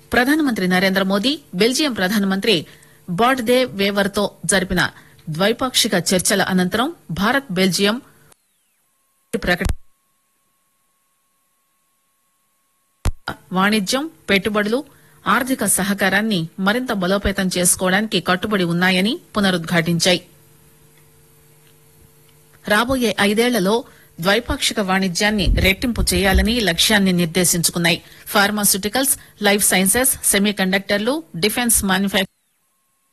ప్రధానమంత్రి నరేంద్ర మోదీ బెల్జియం ప్రధానమంత్రి Bart De Wever తో జరిపిన ద్వైపాక్షిక చర్చల అనంతరం భారత్ బెల్జియం ప్రకటన వాణిజ్యం పెట్టుబడులు ఆర్థిక సహకారాన్ని మరింత బలోపేతం చేసుకోవడానికి కట్టుబడి ఉన్నాయని పునరుద్ఘాటించాయి రాబోయే ఐదేళ్లలో ద్వైపాక్షిక వాణిజ్యాన్ని రెట్టింపు చేయాలని లక్ష్యాన్ని నిర్దేశించుకున్నాయి ఫార్మాస్యూటికల్స్ లైఫ్ సైన్సెస్ సెమీ కండక్టర్లు డిఫెన్స్ మ్యానుఫ్యాక్చరింగ్